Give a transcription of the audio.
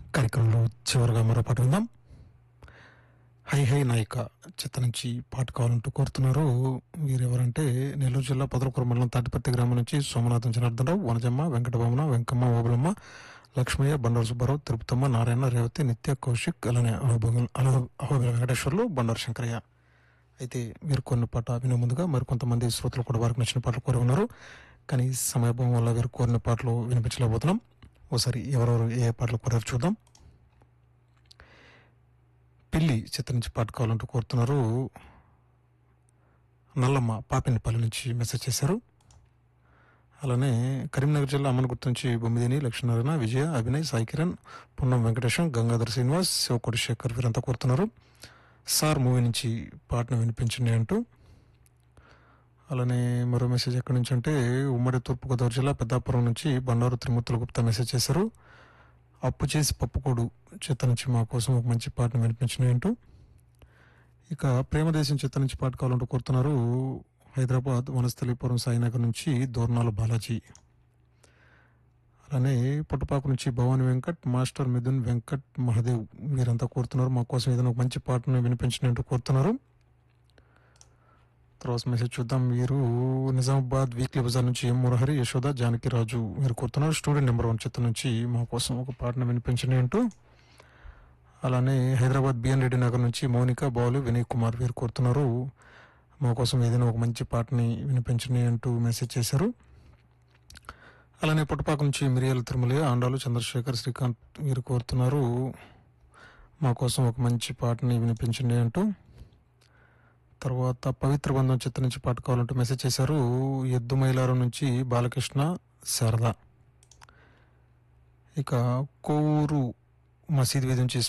కార్యక్రమంలో చివరిగా మరో పాట విందాం హై హై నాయిక చిత్త నుంచి పాట కావాలంటూ కోరుతున్నారు వీరెవరంటే నెల్లూరు జిల్లా పదలకూరు మండలం తాటిపత్తి గ్రామం నుంచి సోమనాథం జనార్దనరావు వనజమ్మ వెంకటభవన వెంకమ్మ ఓబులమ్మ లక్ష్మయ్య బండారు సుబ్బారావు తిరుపతమ్మ నారాయణ రేవతి నిత్య కౌశిక్ అలానే అహోబిల అహోబిల వెంకటేశ్వర్లు బండారు శంకరయ్య అయితే మీరు కొన్ని పాట వినే ముందుగా మరికొంతమంది శ్రోతలు కూడా వారికి నచ్చిన పాటలు కోరి ఉన్నారు కానీ సమయభావం వల్ల వీరు కోరిన పాటలు వినిపించలేకపోతున్నాం ఓసారి ఎవరెవరు ఏ ఏ పాటలు కోరారు చూద్దాం పిల్లి చిత్రం నుంచి పాట కావాలంటూ కోరుతున్నారు నల్లమ్మ పాపినిపల్లి నుంచి మెసేజ్ చేశారు అలానే కరీంనగర్ జిల్లా అమ్మనగుర్తు నుంచి బొమ్మిదిని లక్ష్మీనారాయణ విజయ అభినయ్ సాయి కిరణ్ పున్నం వెంకటేశం గంగాధర్ శ్రీనివాస్ శివకోటి శేఖర్ వీరంతా కోరుతున్నారు సార్ మూవీ నుంచి పాటను వినిపించండి అంటూ అలానే మరో మెసేజ్ ఎక్కడి నుంచి అంటే ఉమ్మడి తూర్పుగోదావరి జిల్లా పెద్దాపురం నుంచి బండారు త్రిమూర్తుల గుప్తా మెసేజ్ చేశారు అప్పు చేసి పప్పుకోడు చిత్త నుంచి మా కోసం ఒక మంచి పాటను వినిపించినాయి అంటూ ఇక ప్రేమదేశం చిత్త నుంచి పాట కావాలంటూ కోరుతున్నారు హైదరాబాద్ వనస్థలిపురం సాయినగర్ నుంచి దోర్నాల బాలాజీ అలానే పుట్టపాకు నుంచి భవాని వెంకట్ మాస్టర్ మిథున్ వెంకట్ మహదేవ్ వీరంతా కోరుతున్నారు మా కోసం ఏదైనా ఒక మంచి పాటను వినిపించినట్టు కోరుతున్నారు తర్వాత మెసేజ్ చూద్దాం వీరు నిజామాబాద్ వీక్లీ బజార్ నుంచి ఎం మురహరి యశోద జానకిరాజు మీరు కోరుతున్నారు స్టూడెంట్ నెంబర్ వన్ చిత్రం నుంచి మా కోసం ఒక పాటను వినిపించండి అంటూ అలానే హైదరాబాద్ బిఎన్ రెడ్డి నగర్ నుంచి మౌనిక బాలు వినయ్ కుమార్ వీరు కోరుతున్నారు మా కోసం ఏదైనా ఒక మంచి పాటని వినిపించండి అంటూ మెసేజ్ చేశారు అలానే పుట్టపాక నుంచి మిరియాల తిరుమల ఆండాలు చంద్రశేఖర్ శ్రీకాంత్ వీరు కోరుతున్నారు మా కోసం ఒక మంచి పాటని వినిపించండి అంటూ తర్వాత పవిత్ర బంధం చిత్ర నుంచి పాట కావాలంటూ మెసేజ్ చేశారు ఎద్దు మైలారం నుంచి బాలకృష్ణ శారద ఇక కోవూరు మసీద్ వీధి నుంచి